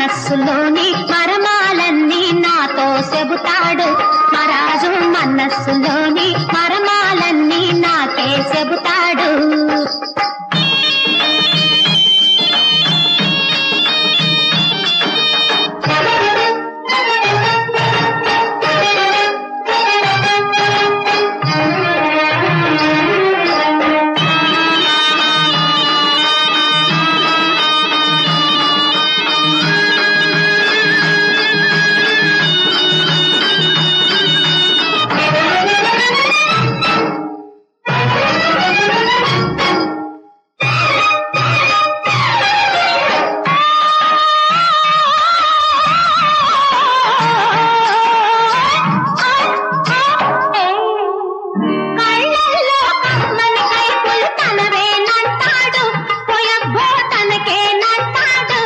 మనస్సులోని మరమాలన్నీ నాతో చెబుతాడు మరాజు మనస్సులోని మరమాలన్నీ నాకే చెబుతాడు కళ్ళల్లో కమ్మని కైపులు తనవేనంటాడు పొయబ్బో తనకేనంటాడు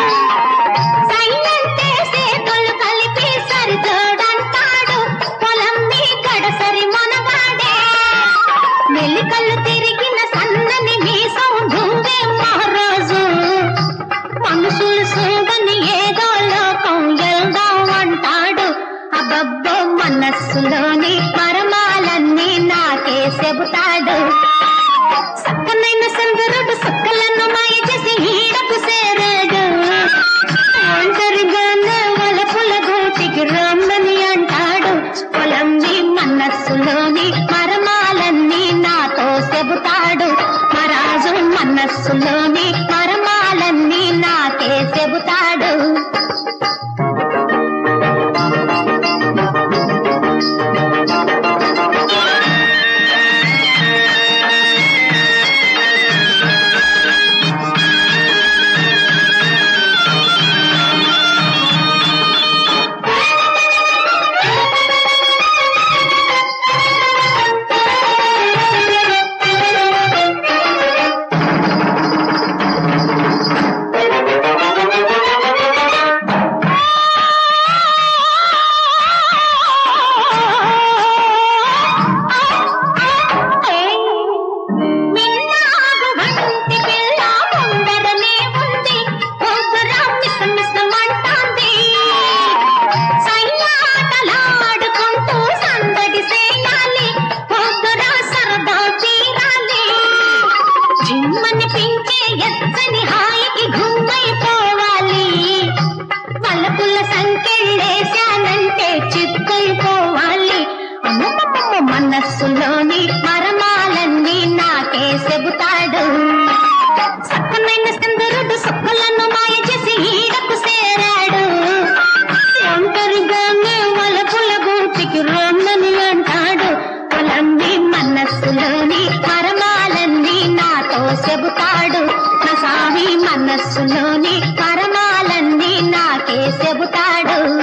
సైలంటే సేతులు కలిపి సరిజోడంటాడు పొలం మీ గడసరి మనవాడే మెలికలు తిరిగిన సన్నని మీసం దుంగే మహారాజు మనుషులు సూగని ఏదో లోకం వెళ్దాం అంటాడు అబ్బబ్బో మనస్సులోని మరమాలన్నీ నాకే చెబుతాడు సక్కనైన చంద్రుడు సక్కలను మాయ చేసి ఈడకు సేరాడు ఒంటరిగానే వలపుల గోటికి రమ్మని అంటాడు పొలంని మనస్సులోని మరమాలన్నీ నాతో చెబుతాడు మరాజు మనస్సులోని మరమాలన్నీ నాకే చెబుతాడు మిన్నాగు వంటి పిల్ల ముందరనే ఉంది పొద్దురా మిసమిసమంటాంది సయ్యాటలాడుకుంటూ సందడి చేయాలి పొద్దురా సరదా తీరాలి జిమ్మనిపించే ఎత్తని హాయికి గుమ్మైపోవాలి మల్లపుల్ల సంకెళ్ళేశానంటే చిక్కైపోవాలి అమ్మమ్మమ్మ మనస్సులోని మరమాలన్నీ నాకే చెబుతాడు సక్కనైన చంద్రుడు సొక్కలను మాయ చేసి ఈడకు సేరాడు ఒంటరిగానే వలపుల గూటికి రమ్మని అంటాడు పొలంని మనస్సులోని మరమాలన్నీ నాతో చెబుతాడు నా స్వామి మనస్సులోని పరమాలన్నీ నాకే చెబుతాడు